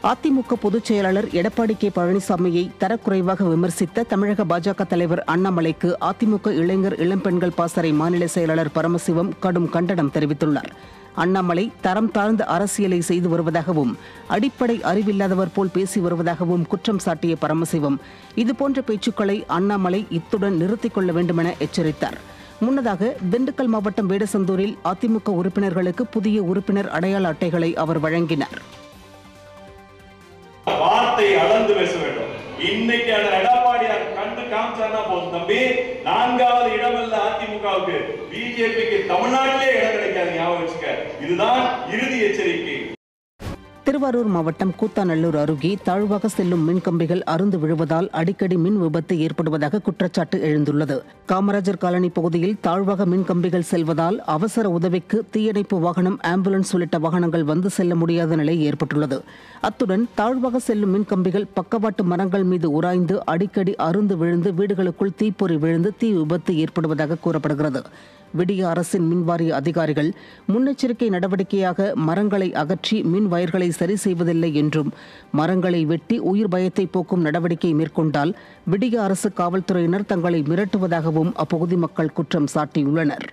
அதிமுக பொதுச் செயலாளர் எடப்பாடி கே பழனிசாமியை தரக்குறைவாக விமர்சித்த தமிழக பாஜக தலைவர் அண்ணாமலைக்கு அதிமுக இளைஞர் இளம்பெண்கள் பாசறை மாநில செயலாளர் பரமசிவம் கடும் கண்டனம் தெரிவித்துள்ளார் அண்ணாமலை தரம் தாழ்ந்த அரசியலை செய்து வருவதாகவும் அடிப்படை அறிவில்லாதவர் போல் பேசி வருவதாகவும் குற்றம் சாட்டிய பரமசிவம் இதுபோன்ற பேச்சுக்களை அண்ணாமலை இத்துடன் நிறுத்திக் கொள்ள வேண்டுமென எச்சரித்தார் முன்னதாக திண்டுக்கல் மாவட்டம் வேடசந்தூரில் அதிமுக உறுப்பினர்களுக்கு புதிய உறுப்பினர் அடையாள அட்டைகளை அவர் வழங்கினார் வார்த்தை அளந்து பேச வேண்டும் இன்னைக்கு அந்த எடப்பாடியார் கண்டு காமிச்சார்னா போதும் தம்பி நான்காவது இடமல்ல அதிமுகவுக்கு பிஜேபிக்கு தமிழ்நாட்டிலே இடம் கிடைக்காது ஞாபகம் வச்சுக்க இதுதான் இறுதி எச்சரிக்கை திருவாரூர் மாவட்டம் கூத்தாநல்லூர் அருகே தாழ்வாக செல்லும் மின்கம்பிகள் அருந்து விழுவதால் அடிக்கடி மின் விபத்து ஏற்படுவதாக குற்றச்சாட்டு எழுந்துள்ளது காமராஜர் காலனி பகுதியில் தாழ்வாக மின்கம்பிகள் செல்வதால் அவசர உதவிக்கு தீயணைப்பு வாகனம் ஆம்புலன்ஸ் உள்ளிட்ட வாகனங்கள் வந்து செல்ல முடியாத நிலை ஏற்பட்டுள்ளது அத்துடன் தாழ்வாக செல்லும் மின்கம்பிகள் பக்கவாட்டு மரங்கள் மீது உராய்ந்து அடிக்கடி அருந்து விழுந்து வீடுகளுக்குள் தீப்பொறி விழுந்து தீ விபத்து ஏற்படுவதாக கூறப்படுகிறது விடிய அரசின் மின்வாரிய அதிகாரிகள் முன்னெச்சரிக்கை நடவடிக்கையாக மரங்களை அகற்றி மின் வயர்களை சரி செய்வதில்லை என்றும் மரங்களை வெட்டி உயிர் பயத்தை போக்கும் நடவடிக்கை மேற்கொண்டால் விடிய அரசு காவல்துறையினர் தங்களை மிரட்டுவதாகவும் அப்பகுதி மக்கள் குற்றம் சாட்டியுள்ளனர்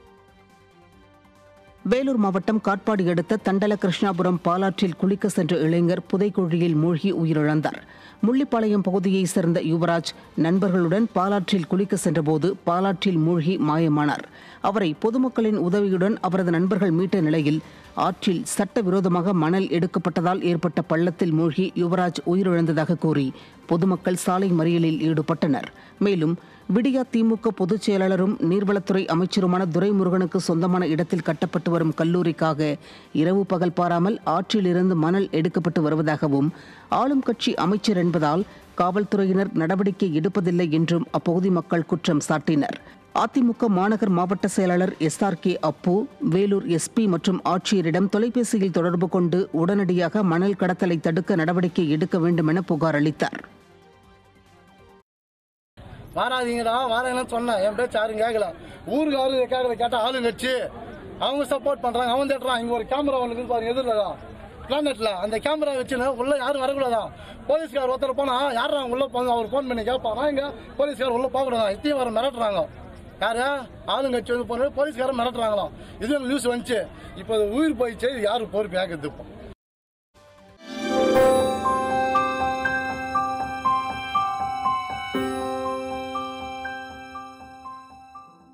வேலூர் மாவட்டம் காட்பாடி அடுத்த தண்டல கிருஷ்ணாபுரம் பாலாற்றில் குளிக்க சென்ற இளைஞர் புதைக்குழியில் மூழ்கி உயிரிழந்தார் முள்ளிப்பாளையம் பகுதியைச் சேர்ந்த யுவராஜ் நண்பர்களுடன் பாலாற்றில் குளிக்க சென்றபோது பாலாற்றில் மூழ்கி மாயமானார் அவரை பொதுமக்களின் உதவியுடன் அவரது நண்பர்கள் மீட்ட நிலையில் ஆற்றில் சட்டவிரோதமாக மணல் எடுக்கப்பட்டதால் ஏற்பட்ட பள்ளத்தில் மூழ்கி யுவராஜ் உயிரிழந்ததாக கூறி பொதுமக்கள் சாலை மறியலில் ஈடுபட்டனர் மேலும் விடியா திமுக பொதுச் செயலாளரும் நீர்வளத்துறை அமைச்சருமான துரைமுருகனுக்கு சொந்தமான இடத்தில் கட்டப்பட்டு வரும் கல்லூரிக்காக இரவு பகல் பாராமல் ஆற்றிலிருந்து மணல் எடுக்கப்பட்டு வருவதாகவும் ஆளும் கட்சி அமைச்சர் என்பதால் காவல்துறையினர் நடவடிக்கை எடுப்பதில்லை என்றும் அப்பகுதி மக்கள் குற்றம் சாட்டினர் அதிமுக மாநகர் மாவட்ட செயலாளர் S R K Appu Vellore SP மற்றும் ஆட்சியரிடம் தொலைபேசியில் தொடர்பு கொண்டு உடனடியாக மணல் கடத்தலை தடுக்க நடவடிக்கை எடுக்க வேண்டும் என புகார் அளித்தார் வாராதீங்கடா வாராங்கன்னு சொன்னேன் என் பேச்சு யாரும் கேட்கல ஊருக்கு யாரும் கேட்கறத கேட்டா ஆளு வச்சு அவங்க சப்போர்ட் பண்றாங்க அவன் தேட்டுறான் இங்க ஒரு கேமரா ஒன்று இருக்குது பாருங்க எதிரில் தான் பிளானட்ல அந்த கேமரா வச்சுன்னு உள்ள யாரும் வரக்கூடாதான் போலீஸ்கார் ஒருத்தர் போனா யாரா உள்ள போங்க அவர் ஃபோன் பண்ணி கேட்பானா இங்க போலீஸ்கார் உள்ள போகக்கூடாதான் இத்தையும் வர மிரட்டுறாங்க யாரு ஆளுங்கட்சி வந்து போன போலீஸ்காரன் மிரட்டுறாங்களாம் இது நியூஸ் வந்துச்சு இப்போ அது உயிர் போயிடுச்சு இது யாரு பொறுப்பு கேட்கறது இப்போ